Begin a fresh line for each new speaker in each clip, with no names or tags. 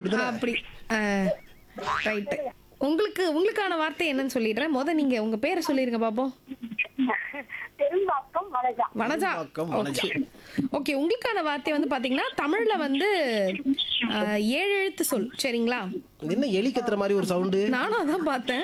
அப்படிதானே
அப்படி ரைட்டு உங்களுக்கு உங்களுக்கான வார்த்தை என்னன்னு சொல்லிடுறேன் முத நீங்க உங்க பேரை சொல்லிருங்க பாப்போம்
பெரும்பாக்கம் வனஜா
வனஜா
பெரும்பாக்கம் வனஜா.
ஓகே உங்களுக்கான வார்த்தை வந்து பாத்தீங்கன்னா தமிழ்ல வந்து அஹ், ஏழு எழுத்து சொல் சரிங்களா
இது என்ன எலி கத்துற மாதிரி ஒரு சவுண்டு
நானும் அதான் பார்த்தேன்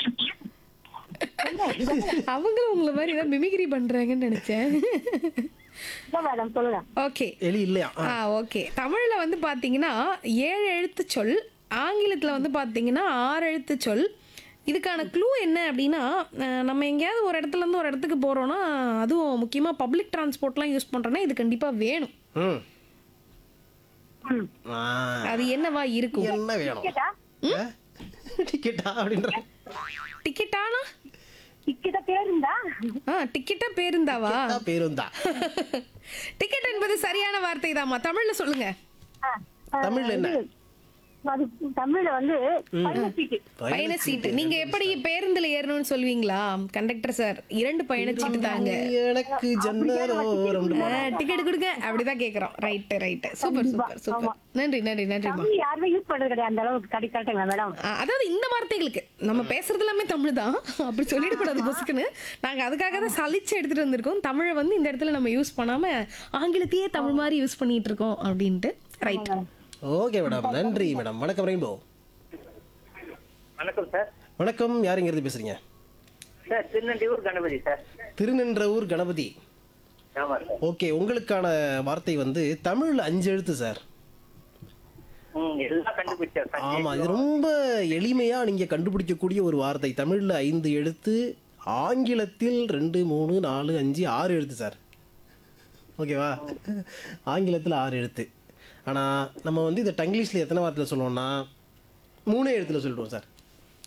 அவங்களும் உங்களை மாதிரி ஏதாவது மிமிக்ரி பண்றாங்கன்னு நினைச்சேன்
இல்ல மேடம் சொல்லுங்க
ஓகே
எலி இல்லையா ஆ,
ஆ ஓகே தமிழ்ல வந்து பாத்தீங்கன்னா ஏழு எழுத்து சொல் ஆங்கிலத்துல வந்து பாத்தீங்கன்னா ஆறு எழுத்து சொல் இதுக்கான க்ளூ என்ன அப்படின்னா அஹ், நம்ம எங்கேயாவது ஒரு இடத்துல இருந்து ஒரு இடத்துக்கு போறோம்னா அதுவும் முக்கியமா பப்ளிக் டிரான்ஸ்போர்ட்லாம் யூஸ் பண்றோம்னா இது கண்டிப்பா வேணும்
ம்
ம்.
ஆ,
அது என்னவா இருக்கும்
என்ன வேணும்
டிக்கெட்டா
ஆ? டிக்கெட்டா அப்படின்ற
டிக்கெட்டானா
டிக்கெட்டா பேருந்தா
ஆ டிக்கெட்டா பேருந்தாவா
ஆ, பேருந்தா
டிக்கெட் என்பது சரியான வார்த்தை தாம்மா தமிழ்ல சொல்லுங்க
ஆ, ஆ,
தமிழ்ல என்ன?
இது, அது தமிழ்ல வந்து பயண சீட்டு
பயண சீட்டு நீங்க எப்படி பேருந்துல ஏறணும்னு சொல்லுவீங்களா கண்டக்டர் சார் இரண்டு பயண சீட்டு தாங்க
எனக்கு ஜன்னரோரம்
டிக்கெட் கொடுங்க அப்படிதான் கேக்குறோம் right right super super super நன்றி நன்றி நன்றிமா
தமிழ் யாருமே யூஸ் பண்றது கிடையாது அந்த அளவுக்கு கடி கரெக்டுங்களா மேடம்
அதாவது இந்த வார்த்தைகளுக்கு நம்ம பேசுறது எல்லாமே தமிழ் தான் அப்படி சொல்லிடக்கூடாது பொசுக்குன்னு நாங்க அதுக்காக தான் சலிச்சு எடுத்துட்டு வந்திருக்கோம் தமிழை வந்து இந்த இடத்துல நம்ம யூஸ் பண்ணாம ஆங்கிலத்தையே தமிழ் மாதிரி யூஸ் பண்ணிட்டு இருக்கோம் அப்படின்ட்டு ரைட்
ஓகே மேடம் நன்றி மேடம் வணக்கம் ரெயின்போ
வணக்கம் சார்
வணக்கம் யாருங்கிறது பேசுறீங்க
சார் திருநெல்வேலூர் கணபதி சார்
திருநின்றவூர் கணபதி
ஆமா சார்
ஓகே உங்களுக்கான வார்த்தை வந்து தமிழ்ல அஞ்சு எழுத்து சார்
ம் எல்லாம் கண்டுபிடிச்சார்
ஆமா இது ரொம்ப எளிமையா நீங்க கண்டுபிடிக்கக்கூடிய ஒரு வார்த்தை தமிழ்ல ஐந்து எழுத்து ஆங்கிலத்தில் ரெண்டு மூணு நாலு அஞ்சு ஆறு எழுத்து சார் ஓகேவா ஆங்கிலத்தில் ஆறு எழுத்து ஆனால் நம்ம வந்து இதை டங்கிலீஷில் எத்தனை வார்த்தையில் சொல்லுவோம்னா மூணே எழுத்துல சொல்லிடுவோம் சார்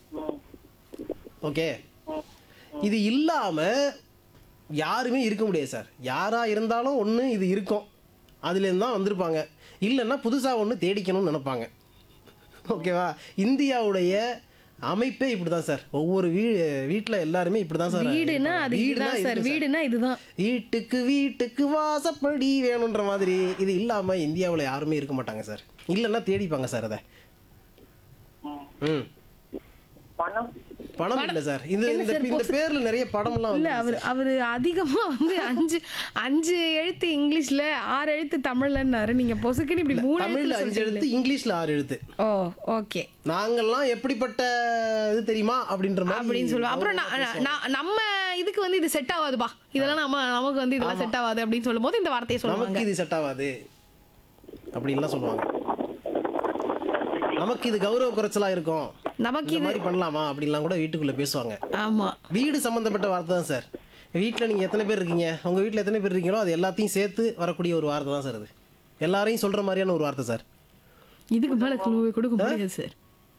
ஓகே இது இல்லாமல் யாருமே இருக்க முடியாது சார் யாராக இருந்தாலும் ஒன்று இது இருக்கும் அதுலேருந்து தான் வந்திருப்பாங்க இல்லைன்னா புதுசாக ஒன்று தேடிக்கணும்னு நினைப்பாங்க ஓகேவா இந்தியாவுடைய அமைப்பே இப்படி தான் சார் ஒவ்வொரு வீ வீட்டில் எல்லாருமே இப்படி தான் சார்
வீடுனா அது
வீடுனா
இதுதான் சார்
இதுதான்
வீடுனா இதுதான்
வீட்டுக்கு வீட்டுக்கு வாசப்படி வேணுன்ற மாதிரி இது இல்லாமல் இந்தியாவில் யாருமே இருக்க மாட்டாங்க சார் இல்லைன்னா தேடிப்பாங்க சார் அதை ம்
பணம்
பணம் இல்லை சார் இது இந்த இந்த பேர்ல நிறைய படம்லாம்
இல்ல
வந்து
அவர் அவரு அதிகமா வந்து அஞ்சு அஞ்சு எழுத்து இங்கிலீஷ்ல ஆறு எழுத்து தமிழ்லன்னாரு நீங்க பொசுக்குன்னு இப்படி மூணு
தமிழ்ல
எழுத்துல
அஞ்சு எழுத்து இங்கிலீஷ்ல ஆறு எழுத்து
ஓ ஓகே
நாங்கெல்லாம் எப்படிப்பட்ட இது தெரியுமா அப்படின்ற மாதிரி
அப்படின்னு சொல்லுவோம் அப்புறம் நான் நான் நம்ம இதுக்கு வந்து இது செட் ஆகாதுப்பா இதெல்லாம் நம்ம நமக்கு வந்து இதெல்லாம் செட் ஆகாது அப்படின்னு சொல்லும் போது இந்த வார்த்தையை சொல்லுவாங்க
நமக்கு இது செட் ஆகாது அப்படின்லாம் சொல்லுவாங்க நமக்கு இது கௌரவ குறைச்சலா இருக்கும்
நமக்கு
இந்த
இது
மாதிரி பண்ணலாமா அப்படின்லாம் கூட வீட்டுக்குள்ள பேசுவாங்க
ஆமா
வீடு சம்பந்தப்பட்ட வார்த்தை தான் சார் வீட்டில் நீங்கள் எத்தனை பேர் இருக்கீங்க உங்கள் வீட்டில் எத்தனை பேர் இருக்கீங்களோ அது எல்லாத்தையும் சேர்த்து வரக்கூடிய ஒரு வார்த்தை தான் சார் அது எல்லாரையும் சொல்கிற மாதிரியான ஒரு வார்த்தை சார்
இதுக்கு மேல குழுவை கொடுக்க முடியாது sir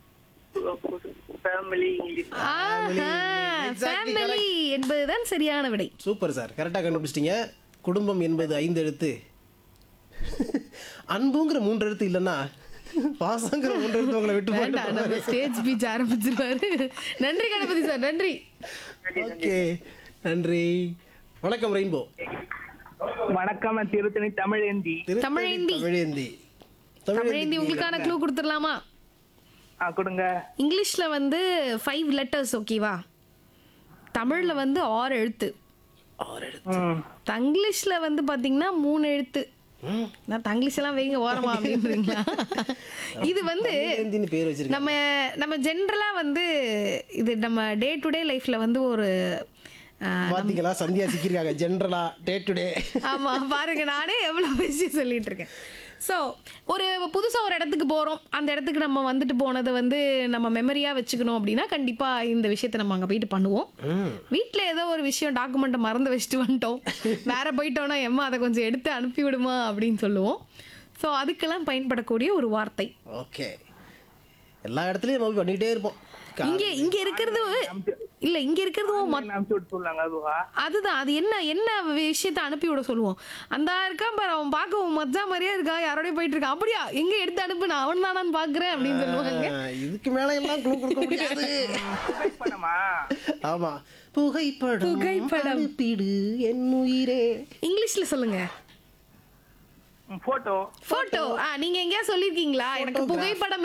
family English
Exactly
family என்பதுதான் சரியான விடை
சூப்பர் சார் கரெக்டாக கண்டுபிடிச்சிட்டீங்க குடும்பம் என்பது ஐந்து எழுத்து அன்புங்கிற மூன்று எழுத்து இல்லைன்னா பாசங்கிற மூன்று எழுத்து உங்களை விட்டு
வேண்டாம்
போயிட்டு
நம்ம ஸ்டேஜ் பீச் ஆரம்பிச்சிருவாரு நன்றி கணபதி சார் நன்றி
ஓகே நன்றி வணக்கம் ரெயின்போ
வணக்கம் நான் திருத்தணி தமிழேந்தி
தமிழேந்தி.
தமிழேந்தி
தமிழேந்தி உங்களுக்கான க்ளூ கொடுத்துடலாமா
ஆ கொடுங்க
இங்கிலீஷ்ல வந்து ஃபைவ் லெட்டர்ஸ் ஓகேவா தமிழ்ல வந்து ஆறு எழுத்து
ஆறு எழுத்து
ம்
தங்கிலீஷ்ல வந்து பாத்தீங்கன்னா மூணு எழுத்து நான் தங்கிலீஷ் எல்லாம் வைங்க ஓரமா அப்படின்றீங்களா இது வந்து
தமிழேந்தின்னு பேர் வச்சிருக்கேன்
நம்ம நம்ம ஜென்ரலா வந்து இது நம்ம டே டு டே லைஃப்ல வந்து ஒரு ஆஹ்,
பாத்தீங்களா சந்தியா சிக்கிருக்காங்க ஜென்ரலா டே டு டே
ஆமா பாருங்க நானே எவ்வளவு விஷயம் சொல்லிட்டு இருக்கேன் ஸோ ஒரு புதுசா ஒரு இடத்துக்கு போறோம் அந்த இடத்துக்கு நம்ம வந்துட்டு போனதை வந்து நம்ம மெமரியா வச்சுக்கணும் அப்படின்னா கண்டிப்பா இந்த விஷயத்த நம்ம அங்க போயிட்டு பண்ணுவோம் வீட்ல ஏதோ ஒரு விஷயம் டாக்குமெண்ட்டை மறந்து வச்சுட்டு வந்துட்டோம் வேற போயிட்டோம்னா எம்மா அதை கொஞ்சம் எடுத்து அனுப்பி விடுமா அப்படின்னு சொல்லுவோம் ஸோ அதுக்கெல்லாம் பயன்படக்கூடிய ஒரு வார்த்தை
ஓகே எல்லா இடத்துலயும் நம்ம பண்ணிக்கிட்டே இருப்போம் கா-
இங்க இங்க இருக்கிறது இல்ல இங்க இருக்கிறதும் மொத்த
அனுப்பிச்சு விட்டு சொல்லாங்க அதுவா
அதுதான் அது என்ன என்ன விஷயத்த அனுப்பி விட சொல்லுவோம் அந்த இருக்கான் பாரு அவன் பார்க்க உன் மச்சா மாதிரியே இருக்கா யாரோடய போயிட்டு இருக்கான் அப்படியா எங்க எடுத்து அனுப்பு நான் அவன் தானான்னு பாக்குறேன் அப்படின்னு சொல்லுவாங்க
ஆ, இதுக்கு மேல எல்லாம் clue கொடுக்க முடியாது
பணமா
ஆமா புகைப்படம்
புகைப்படம்.
அனுப்பிடு என் உயிரே
இங்கிலீஷ்ல சொல்லுங்க
போட்டோ
போட்டோ ஆ நீங்க எங்கேயா சொல்லிருக்கீங்களா எனக்கு புகைப்படம்